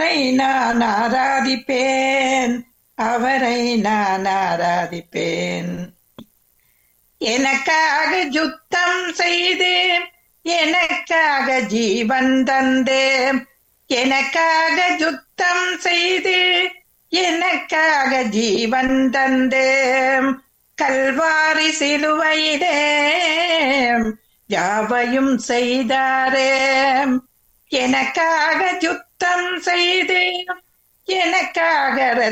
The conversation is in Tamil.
அவரை நான் ஆராதிப்பேன் அவரை நான் ஆராதிப்பேன் எனக்காக யுத்தம் செய்து எனக்காக ஜீவன் தந்து எனக்காக யுத்தம் செய்து எனக்காக ஜீவன் தந்து கல்வாரி சிலுவையிலே யாவையும் செய்தாரே எனக்காக யுத்தம் செய்து எனக்காக